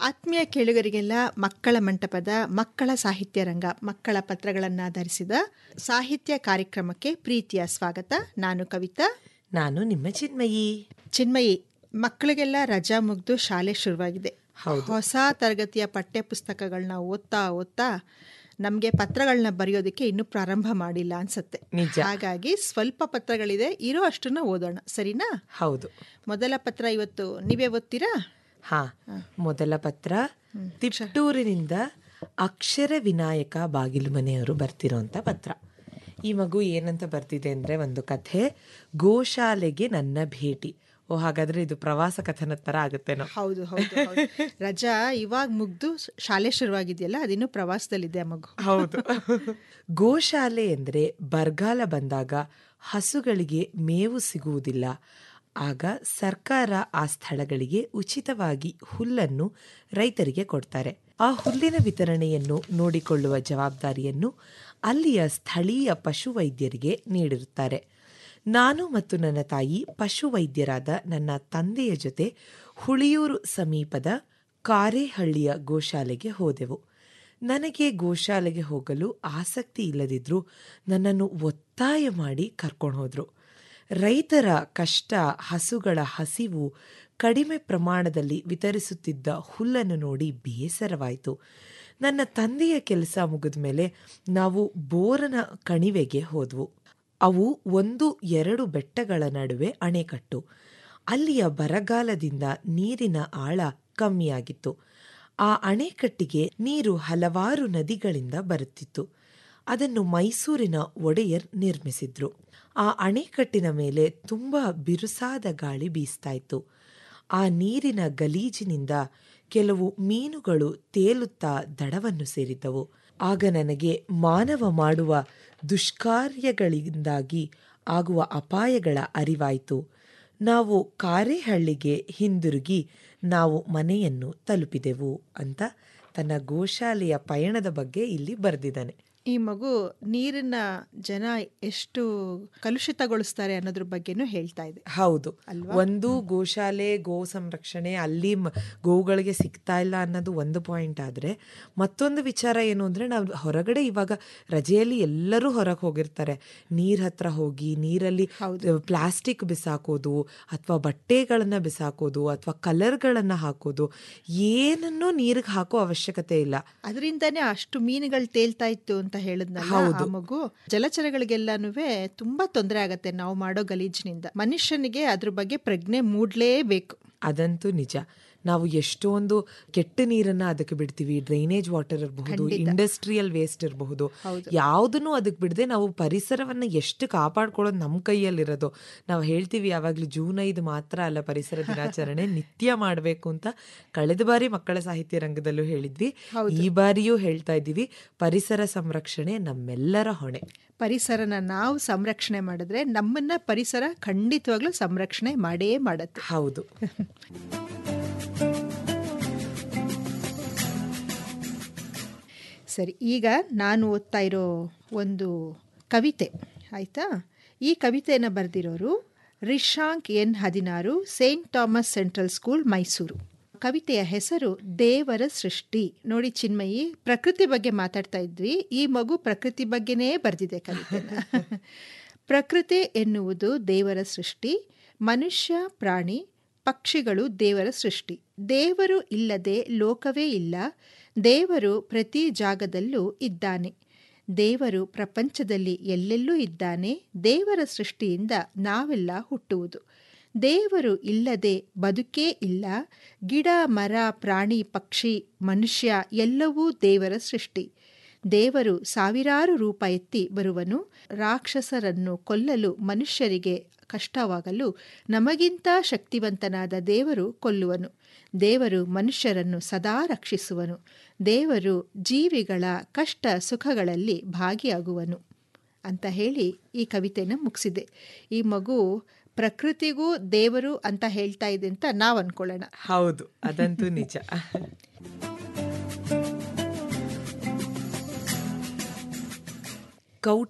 ಆತ್ಮೀಯ ಕೇಳುಗರಿಗೆಲ್ಲ ಮಕ್ಕಳ ಮಂಟಪದ ಮಕ್ಕಳ ಸಾಹಿತ್ಯ ರಂಗ ಮಕ್ಕಳ ಪತ್ರಗಳನ್ನಾಧರಿಸಿದ ಸಾಹಿತ್ಯ ಕಾರ್ಯಕ್ರಮಕ್ಕೆ ಪ್ರೀತಿಯ ಸ್ವಾಗತ ನಾನು ಕವಿತಾ ನಾನು ನಿಮ್ಮ ಚಿನ್ಮಯಿ ಚಿನ್ಮಯಿ ಮಕ್ಕಳಿಗೆಲ್ಲ ರಜಾ ಮುಗ್ದು ಶಾಲೆ ಶುರುವಾಗಿದೆ ಹೌದು. ಹೊಸ ತರಗತಿಯ ಪಠ್ಯ ಪುಸ್ತಕಗಳನ್ನ ಓದ್ತಾ ಓದ್ತಾ ನಮಗೆ ಪತ್ರಗಳನ್ನ ಬರೆಯೋದಕ್ಕೆ ಇನ್ನೂ ಪ್ರಾರಂಭ ಮಾಡಿಲ್ಲ ಅನ್ಸತ್ತೆ ನಿಜ. ಹಾಗಾಗಿ ಸ್ವಲ್ಪ ಪತ್ರಗಳಿದೆ ಇರೋ ಅಷ್ಟನ್ನ ಓದೋಣ ಸರಿನಾ ಹೌದು ಮೊದಲ ಪತ್ರ ಇವತ್ತು ನೀವೇ ಓದ್ತೀರಾ ಹಾ ಮೊದಲ ಪತ್ರ ತಿಪ್ಟೂರಿನಿಂದ ಅಕ್ಷರ ವಿನಾಯಕ ಬಾಗಿಲು ಮನೆಯವರು ಬರ್ತಿರೋಂಥ ಪತ್ರ ಈ ಮಗು ಏನಂತ ಬರ್ತಿದೆ ಅಂದ್ರೆ ಒಂದು ಕಥೆ ಗೋಶಾಲೆಗೆ ನನ್ನ ಭೇಟಿ ಓ ಹಾಗಾದ್ರೆ ಇದು ಪ್ರವಾಸ ಕಥನದ ತರ ಆಗುತ್ತೇನೋ ಹೌದು ಹೌದು ಹೌದು. ರಜಾ ಇವಾಗ ಮುಗ್ದು ಶಾಲೆ ಶುರುವಾಗಿದೆಯಲ್ಲ ಅದಿನ್ನೂ ಪ್ರವಾಸದಲ್ಲಿದೆ ಆ ಮಗು ಹೌದು ಗೋಶಾಲೆ ಎಂದರೆ ಬರಗಾಲ ಬಂದಾಗ ಹಸುಗಳಿಗೆ ಮೇವು ಸಿಗುವುದಿಲ್ಲ ಆಗ ಸರ್ಕಾರ ಆ ಸ್ಥಳಗಳಿಗೆ ಉಚಿತವಾಗಿ ಹುಲ್ಲನ್ನು ರೈತರಿಗೆ ಕೊಡ್ತಾರೆ ಆ ಹುಲ್ಲಿನ ವಿತರಣೆಯನ್ನು ನೋಡಿಕೊಳ್ಳುವ ಜವಾಬ್ದಾರಿಯನ್ನು ಅಲ್ಲಿಯ ಸ್ಥಳೀಯ ಪಶುವೈದ್ಯರಿಗೆ ನೀಡಿರುತ್ತಾರೆ ನಾನು ಮತ್ತು ನನ್ನ ತಾಯಿ ಪಶುವೈದ್ಯರಾದ ನನ್ನ ತಂದೆಯ ಜೊತೆ ಹುಳಿಯೂರು ಸಮೀಪದ ಕಾರೇಹಳ್ಳಿಯ ಗೋಶಾಲೆಗೆ ಹೋದೆವು ನನಗೆ ಗೋಶಾಲೆಗೆ ಹೋಗಲು ಆಸಕ್ತಿ ಇಲ್ಲದಿದ್ರೂ ನನ್ನನ್ನು ಒತ್ತಾಯ ಮಾಡಿ ಕರ್ಕೊಂಡು ಹೋದ್ರು ರೈತರ ಕಷ್ಟ ಹಸುಗಳ ಹಸಿವು ಕಡಿಮೆ ಪ್ರಮಾಣದಲ್ಲಿ ವಿತರಿಸುತ್ತಿದ್ದ ಹುಲ್ಲನ್ನು ನೋಡಿ ಬೇಸರವಾಯಿತು ನನ್ನ ತಂದೆಯ ಕೆಲಸ ಮುಗಿದ ಮೇಲೆ ನಾವು ಬೋರನ ಕಣಿವೆಗೆ ಹೋದ್ವು ಅವು ಒಂದು ಎರಡು ಬೆಟ್ಟಗಳ ನಡುವೆ ಅಣೆಕಟ್ಟು ಅಲ್ಲಿಯ ಬರಗಾಲದಿಂದ ನೀರಿನ ಆಳ ಕಮ್ಮಿಯಾಗಿತ್ತು ಆ ಅಣೆಕಟ್ಟಿಗೆ ನೀರು ಹಲವಾರು ನದಿಗಳಿಂದ ಬರುತ್ತಿತ್ತು ಅದನ್ನು ಮೈಸೂರಿನ ಒಡೆಯರ್ ನಿರ್ಮಿಸಿದ್ರು ಆ ಅಣೆಕಟ್ಟಿನ ಮೇಲೆ ತುಂಬ ಬಿರುಸಾದ ಗಾಳಿ ಬೀಸ್ತಾ ಇತ್ತು ಆ ನೀರಿನ ಗಲೀಜಿನಿಂದ ಕೆಲವು ಮೀನುಗಳು ತೇಲುತ್ತಾ ದಡವನ್ನು ಸೇರಿದ್ದವು ಆಗ ನನಗೆ ಮಾನವ ಮಾಡುವ ದುಷ್ಕಾರ್ಯಗಳಿಂದಾಗಿ ಆಗುವ ಅಪಾಯಗಳ ಅರಿವಾಯಿತು ನಾವು ಕಾರೇಹಳ್ಳಿಗೆ ಹಿಂದಿರುಗಿ ನಾವು ಮನೆಯನ್ನು ತಲುಪಿದೆವು ಅಂತ ತನ್ನ ಗೋಶಾಲೆಯ ಪಯಣದ ಬಗ್ಗೆ ಇಲ್ಲಿ ಬರೆದಿದ್ದಾನೆ ಈ ಮಗು ನೀರನ್ನ ಜನ ಎಷ್ಟು ಕಲುಷಿತಗೊಳಿಸ್ತಾರೆ ಅನ್ನೋದ್ರ ಬಗ್ಗೆನೂ ಹೇಳ್ತಾ ಇದೆ ಹೌದು ಅಲ್ವಾ? ಒಂದು ಗೋಶಾಲೆ ಗೋ ಸಂರಕ್ಷಣೆ ಅಲ್ಲಿ ಮ- ಗೋವುಗಳಿಗೆ ಸಿಗ್ತಾ ಇಲ್ಲ ಅನ್ನೋದು ಒಂದು ಪಾಯಿಂಟ್ ಆದ್ರೆ ಮತ್ತೊಂದು ವಿಚಾರ ಏನು ಅಂದ್ರೆ ನಾವು ಹೊರಗಡೆ ಇವಾಗ ರಜೆಯಲ್ಲಿ ಎಲ್ಲರೂ ಹೊರಗೆ ಹೋಗಿರ್ತಾರೆ ನೀರ್ ಹತ್ರ ಹೋಗಿ ನೀರಲ್ಲಿ ಪ್ಲಾಸ್ಟಿಕ್ ಬಿಸಾಕೋದು ಅಥವಾ ಬಟ್ಟೆಗಳನ್ನ ಬಿಸಾಕೋದು ಅಥವಾ ಕಲರ್ಗಳನ್ನ ಹಾಕೋದು ಏನನ್ನೂ ನೀರಿಗೆ ಹಾಕೋ ಅವಶ್ಯಕತೆ ಇಲ್ಲ ಅದರಿಂದಾನೇ ಅಷ್ಟು ಮೀನುಗಳು ತೇಲ್ತಾ ಇತ್ತು ಅಂತ ಹೇಳಿದ್ನಲ್ಲ ಹೌದು. ಆ ಮಗು ಜಲಚರಗಳಿಗೆಲ್ಲಾನು ತುಂಬಾ ತೊಂದರೆ ಆಗತ್ತೆ ನಾವು ಮಾಡೋ ಗಲೀಜಿನಿಂದ ಮನುಷ್ಯನಿಗೆ ಅದ್ರ ಬಗ್ಗೆ ಪ್ರಜ್ಞೆ ಮೂಡ್ಲೇಬೇಕು ಅದಂತೂ ನಿಜ ನಾವು ಎಷ್ಟೊಂದು ಕೆಟ್ಟ ನೀರನ್ನ ಅದಕ್ಕೆ ಬಿಡ್ತೀವಿ ಡ್ರೈನೇಜ್ ವಾಟರ್ ಇರಬಹುದು ಇಂಡಸ್ಟ್ರಿಯಲ್ ವೇಸ್ಟ್ ಇರಬಹುದು ಯಾವುದನ್ನು ಅದಕ್ಕೆ ಬಿಡದೆ ನಾವು ಪರಿಸರವನ್ನ ಎಷ್ಟು ಕಾಪಾಡ್ಕೊಳ್ಳೋದು ನಮ್ಮ ಕೈಯಲ್ಲಿರೋದು ನಾವು ಹೇಳ್ತೀವಿ ಯಾವಾಗ್ಲೂ ಜೂನ್ ಐದು ಮಾತ್ರ ಅಲ್ಲ ಪರಿಸರ ದಿನಾಚರಣೆ ನಿತ್ಯ ಮಾಡಬೇಕು ಅಂತ ಕಳೆದ ಬಾರಿ ಮಕ್ಕಳ ಸಾಹಿತ್ಯ ರಂಗದಲ್ಲೂ ಹೇಳಿದ್ವಿ ಈ ಬಾರಿಯೂ ಹೇಳ್ತಾ ಇದ್ದೀವಿ ಪರಿಸರ ಸಂರಕ್ಷಣೆ ನಮ್ಮೆಲ್ಲರ ಹೊಣೆ ಪರಿಸರನ ನಾವು ಸಂರಕ್ಷಣೆ ಮಾಡಿದ್ರೆ ನಮ್ಮನ್ನ ಪರಿಸರ ಖಂಡಿತವಾಗ್ಲೂ ಸಂರಕ್ಷಣೆ ಮಾಡೇ ಮಾಡತ್ತೆ ಹೌದು ಸರಿ ಈಗ ನಾನು ಓದ್ತಾ ಇರೋ ಒಂದು ಕವಿತೆ ಆಯಿತಾ ಈ ಕವಿತೆಯನ್ನು ಬರೆದಿರೋರು ರಿಶಾಂಕ್ ಎನ್ ಹದಿನಾರು saint Thomas central school Mysuru ಕವಿತೆಯ ಹೆಸರು ದೇವರ ಸೃಷ್ಟಿ ನೋಡಿ ಚಿನ್ಮಯಿ ಪ್ರಕೃತಿ ಬಗ್ಗೆ ಮಾತಾಡ್ತಾ ಇದ್ವಿ ಈ ಮಗು ಪ್ರಕೃತಿ ಬಗ್ಗೆನೇ ಬರೆದಿದೆ ಕವಿತೆನ ಪ್ರಕೃತಿ ಎನ್ನುವುದು ದೇವರ ಸೃಷ್ಟಿ ಮನುಷ್ಯ ಪ್ರಾಣಿ ಪಕ್ಷಿಗಳು ದೇವರ ಸೃಷ್ಟಿ ದೇವರು ಇಲ್ಲದೆ ಲೋಕವೇ ಇಲ್ಲ ದೇವರು ಪ್ರತಿ ಜಾಗದಲ್ಲೂ ಇದ್ದಾನೆ ದೇವರು ಪ್ರಪಂಚದಲ್ಲಿ ಎಲ್ಲೆಲ್ಲೂ ಇದ್ದಾನೆ ದೇವರ ಸೃಷ್ಟಿಯಿಂದ ನಾವೆಲ್ಲ ಹುಟ್ಟುವುದು ದೇವರು ಇಲ್ಲದೆ ಬದುಕೇ ಇಲ್ಲ ಗಿಡ ಮರ ಪ್ರಾಣಿ ಪಕ್ಷಿ ಮನುಷ್ಯ ಎಲ್ಲವೂ ದೇವರ ಸೃಷ್ಟಿ ದೇವರು ಸಾವಿರಾರು ರೂಪ ಎತ್ತಿ ಬರುವನು ರಾಕ್ಷಸರನ್ನು ಕೊಲ್ಲಲು ಮನುಷ್ಯರಿಗೆ ಕಷ್ಟವಾಗಲು ನಮಗಿಂತ ಶಕ್ತಿವಂತನಾದ ದೇವರು ಕೊಲ್ಲುವನು ದೇವರು ಮನುಷ್ಯರನ್ನು ಸದಾ ರಕ್ಷಿಸುವನು ದೇವರು ಜೀವಿಗಳ ಕಷ್ಟ ಸುಖಗಳಲ್ಲಿ ಭಾಗಿಯಾಗುವನು ಅಂತ ಹೇಳಿ ಈ ಕವಿತೆನ ಮುಗಿಸಿದೆ ಈ ಮಗು ಪ್ರಕೃತಿಗೂ ದೇವರು ಅಂತ ಹೇಳ್ತಾ ಇದೆ ಅಂತ ನಾವು ಅನ್ಕೊಳ್ಳೋಣ ಹೌದು ಅದಂತೂ ನಿಜ ಕೌಟ